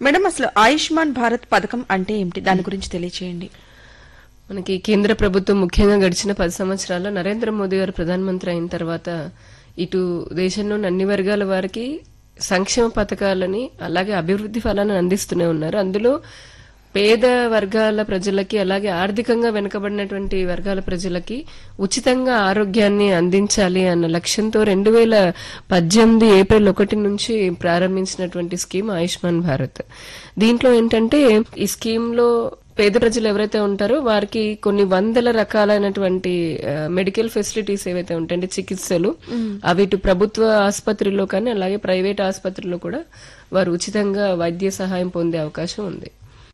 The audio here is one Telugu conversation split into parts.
మేడం అసలు ఆయుష్మాన్ భారత్ పథకం అంటే ఏమిటి దాని గురించి తెలియచేయండి మనకి కేంద్ర ప్రభుత్వం ముఖ్యంగా గడిచిన పది సంవత్సరాల్లో నరేంద్ర మోదీ గారు ప్రధానమంత్రి అయిన తర్వాత ఇటు దేశంలోని అన్ని వర్గాల వారికి సంక్షేమ పథకాలని అలాగే అభివృద్ధి ఫలాలను అందిస్తూనే ఉన్నారు అందులో పేద వర్గాల ప్రజలకి అలాగే ఆర్థికంగా వెనుకబడినటువంటి వర్గాల ప్రజలకి ఉచితంగా ఆరోగ్యాన్ని అందించాలి అన్న లక్ష్యంతో రెండు వేల పద్దెనిమిది ఏప్రిల్ ఒకటి నుంచి ప్రారంభించినటువంటి స్కీమ్ ఆయుష్మాన్ భారత్ దీంట్లో ఏంటంటే ఈ స్కీమ్ లో పేద ప్రజలు ఎవరైతే ఉంటారో వారికి కొన్ని వందల రకాలైనటువంటి ఆ, మెడికల్ ఫెసిలిటీస్ ఏవైతే ఉంటాయంటే చికిత్సలు అవి ఇటు ప్రభుత్వ ఆసుపత్రిలో కానీ అలాగే ప్రైవేట్ ఆసుపత్రిలో కూడా వారు ఉచితంగా వైద్య సహాయం పొందే అవకాశం ఉంది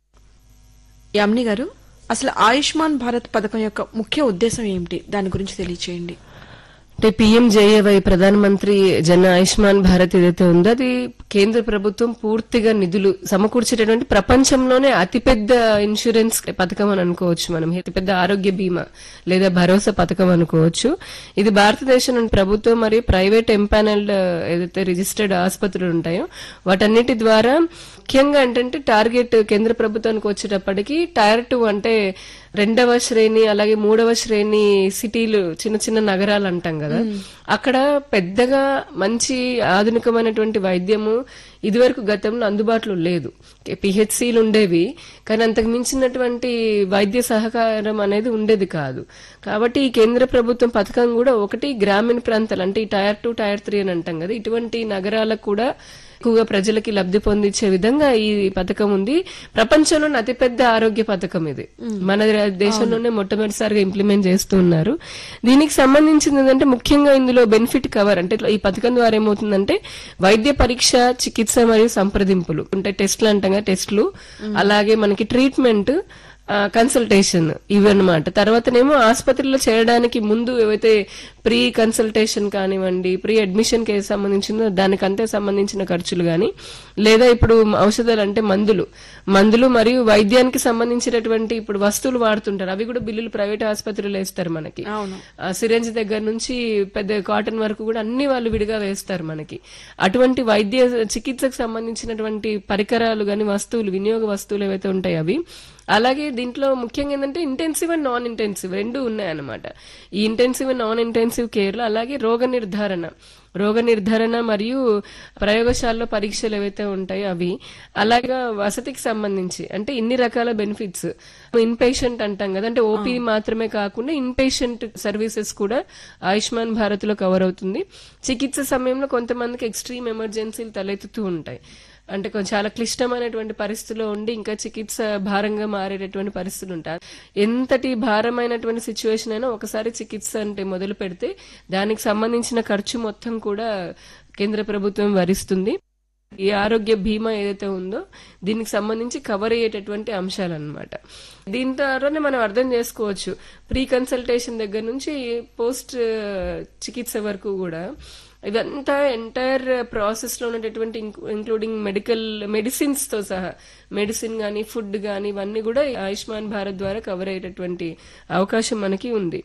యామిని గారు అసలు ఆయుష్మాన్ భారత్ పథకం యొక్క ముఖ్య ఉద్దేశం ఏమిటి దాని గురించి తెలియచేయండి అంటే పీఎంజేఏవై ప్రధానమంత్రి జన ఆయుష్మాన్ భారత్ ఏదైతే ఉందో అది కేంద్ర ప్రభుత్వం పూర్తిగా నిధులు సమకూర్చేటటువంటి ప్రపంచంలోనే అతిపెద్ద ఇన్సూరెన్స్ పథకం అని అనుకోవచ్చు మనం అతిపెద్ద ఆరోగ్య బీమా లేదా భరోసా పథకం అనుకోవచ్చు ఇది భారతదేశంలోని ప్రభుత్వం మరియు ప్రైవేట్ ఎంపానల్డ్ ఏదైతే రిజిస్టర్డ్ ఆసుపత్రులు ఉంటాయో వాటన్నిటి ద్వారా ముఖ్యంగా ఏంటంటే టార్గెట్ కేంద్ర ప్రభుత్వానికి వచ్చేటప్పటికి టైర్ టూ అంటే రెండవ శ్రేణి అలాగే మూడవ శ్రేణి సిటీలు చిన్న చిన్న నగరాలు అంటాం కదా అక్కడ పెద్దగా మంచి ఆధునికమైనటువంటి వైద్యము ఇదివరకు గతంలో అందుబాటులో లేదు పిహెచ్సిలు ఉండేవి కానీ అంతకు మించినటువంటి వైద్య సహకారం అనేది ఉండేది కాదు కాబట్టి ఈ కేంద్ర ప్రభుత్వం పథకం కూడా ఒకటి గ్రామీణ ప్రాంతాలు అంటే ఈ టైర్ టూ టైర్ త్రీ అని అంటాం కదా ఇటువంటి నగరాలకు కూడా ఎక్కువగా ప్రజలకి లబ్ధి పొందించే విధంగా ఈ పథకం ఉంది ప్రపంచంలోని అతిపెద్ద ఆరోగ్య పథకం ఇది మన దేశంలోనే మొట్టమొదటిసారిగా ఇంప్లిమెంట్ చేస్తూ ఉన్నారు దీనికి సంబంధించింది ఏంటంటే ముఖ్యంగా ఇందులో బెనిఫిట్ కవర్ అంటే ఇట్లా ఈ పథకం ద్వారా ఏమవుతుందంటే వైద్య పరీక్ష చికిత్స మరియు సంప్రదింపులు అంటే టెస్ట్లు అంటాం కదా టెస్ట్లు అలాగే మనకి ట్రీట్మెంట్ కన్సల్టేషన్ ఇవన్నమాట తర్వాతనేమో ఆసుపత్రిలో చేరడానికి ముందు ఏవైతే ప్రీ కన్సల్టేషన్ కానివ్వండి ప్రీ అడ్మిషన్ కి సంబంధించిందో దానికంతే సంబంధించిన ఖర్చులు గాని లేదా ఇప్పుడు ఔషధాలు అంటే మందులు మందులు మరియు వైద్యానికి సంబంధించినటువంటి ఇప్పుడు వస్తువులు వాడుతుంటారు అవి కూడా బిల్లులు ప్రైవేట్ ఆసుపత్రిలో వేస్తారు మనకి అవును ఆ సిరెంజ్ దగ్గర నుంచి పెద్ద కాటన్ వరకు కూడా అన్ని వాళ్ళు విడిగా వేస్తారు మనకి అటువంటి వైద్య చికిత్సకు సంబంధించినటువంటి పరికరాలు గాని వస్తువులు వినియోగ వస్తువులు ఏవైతే ఉంటాయో అవి అలాగే దీంట్లో ముఖ్యంగా ఏంటంటే ఇంటెన్సివ్ అండ్ నాన్ ఇంటెన్సివ్ రెండు ఉన్నాయన్నమాట ఈ intensive and non intensive care లో అలాగే రోగ నిర్ధారణ రోగ నిర్ధారణ మరియు ప్రయోగశాలలో పరీక్షలు ఏవైతే ఉంటాయో అవి అలాగా వసతికి సంబంధించి అంటే ఇన్ని రకాల బెనిఫిట్స్ ఇన్ పేషెంట్ అంటాం కదా అంటే ఓపీ మాత్రమే కాకుండా ఇన్ పేషెంట్ సర్వీసెస్ కూడా ఆయుష్మాన్ భారత్ లో కవర్ అవుతుంది చికిత్స సమయంలో కొంతమందికి ఎక్స్ట్రీమ్ ఎమర్జెన్సీలు తలెత్తుతూ ఉంటాయి అంటే కొంచెం చాలా క్లిష్టమైనటువంటి పరిస్థితిలో ఉండి ఇంకా చికిత్స భారంగా మారేటటువంటి పరిస్థితులు ఉంటాయి ఎంతటి భారమైనటువంటి సిచ్యువేషన్ అయినా ఒకసారి చికిత్స అంటే మొదలు పెడితే దానికి సంబంధించిన ఖర్చు మొత్తం కూడా కేంద్ర ప్రభుత్వం భరిస్తుంది ఈ ఆరోగ్య బీమా ఏదైతే ఉందో దీనికి సంబంధించి కవర్ అయ్యేటటువంటి అంశాలు అనమాట దీని ద్వారానే మనం అర్థం చేసుకోవచ్చు ప్రీ కన్సల్టేషన్ దగ్గర నుంచి పోస్ట్ చికిత్స వరకు కూడా ఇదంతా ఎంటైర్ ప్రాసెస్ లో ఉన్నటువంటి ఇంక్లూడింగ్ మెడికల్ మెడిసిన్స్ తో సహా మెడిసిన్ గానీ ఫుడ్ గానీ ఇవన్నీ కూడా ఈ ఆయుష్మాన్ భారత్ ద్వారా కవర్ అయ్యేటటువంటి అవకాశం మనకి ఉంది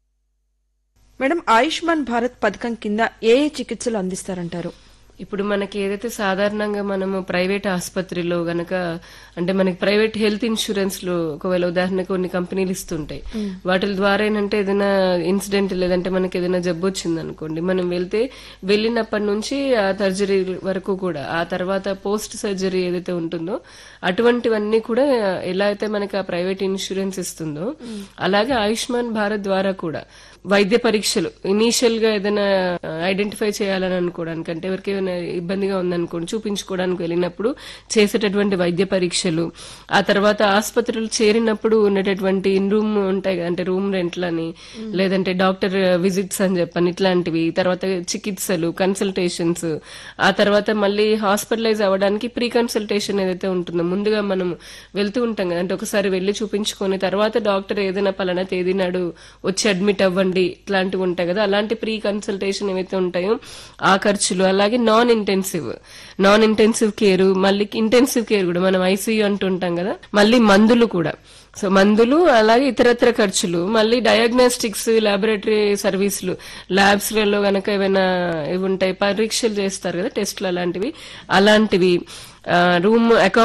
మేడం ఆయుష్మాన్ భారత్ పథకం కింద ఏ ఏ చికిత్సలు అందిస్తారంటారు ఇప్పుడు మనకి ఏదైతే సాధారణంగా మనము ప్రైవేట్ ఆసుపత్రిలో గనక అంటే మనకి ప్రైవేట్ హెల్త్ ఇన్సూరెన్స్ లో ఒకవేళ ఉదాహరణకు కొన్ని కంపెనీలు ఇస్తుంటాయి వాటి ద్వారా ఏంటంటే ఏదైనా ఇన్సిడెంట్ లేదంటే మనకి ఏదైనా జబ్బు వచ్చింది అనుకోండి మనం వెళ్తే వెళ్ళినప్పటి నుంచి ఆ సర్జరీ వరకు కూడా ఆ తర్వాత పోస్ట్ సర్జరీ ఏదైతే ఉంటుందో అటువంటివన్నీ కూడా ఎలా అయితే మనకి ఆ ప్రైవేట్ ఇన్సూరెన్స్ ఇస్తుందో అలాగే ఆయుష్మాన్ భారత్ ద్వారా కూడా వైద్య పరీక్షలు ఇనీషియల్ గా ఏదైనా ఐడెంటిఫై చేయాలని అనుకోవడానికి అంటే ఎవరికి ఏమైనా ఇబ్బందిగా ఉందనుకోండి చూపించుకోవడానికి వెళ్ళినప్పుడు చేసేటటువంటి వైద్య పరీక్షలు ఆ తర్వాత ఆసుపత్రులు చేరినప్పుడు ఉండేటటువంటి ఇన్ రూమ్ ఉంటాయి కదా, అంటే రూమ్ రెంట్లని లేదంటే డాక్టర్ విజిట్స్ అని చెప్పని ఇట్లాంటివి తర్వాత చికిత్సలు కన్సల్టేషన్స్ ఆ తర్వాత మళ్ళీ హాస్పిటలైజ్ అవ్వడానికి ప్రీ కన్సల్టేషన్ ఏదైతే ఉంటుందో ముందుగా మనం వెళ్తూ ఉంటాం కదా అంటే ఒకసారి వెళ్లి చూపించుకొని తర్వాత డాక్టర్ ఏదైనా పలానా తేదీ నాడు వచ్చి అడ్మిట్ అవ్వండి ఇట్లాంటివి ఉంటాయి కదా అలాంటి ప్రీ కన్సల్టేషన్ ఏవైతే ఉంటాయో ఆ ఖర్చులు అలాగే non intensive non intensive care మళ్ళీ ఇంటెన్సివ్ కేర్ కూడా మనం ఐసీయూ అంటుంటాం కదా మళ్ళీ మందులు కూడా సో మందులు అలాగే ఇతరత్ర ఖర్చులు మళ్ళీ డయాగ్నోస్టిక్స్ లాబొరేటరీ సర్వీసులు ల్యాబ్స్ లలో గనక ఏమైనా ఇవి ఉంటాయి పరీక్షలు చేస్తారు కదా టెస్ట్లు అలాంటివి అలాంటివి రూమ్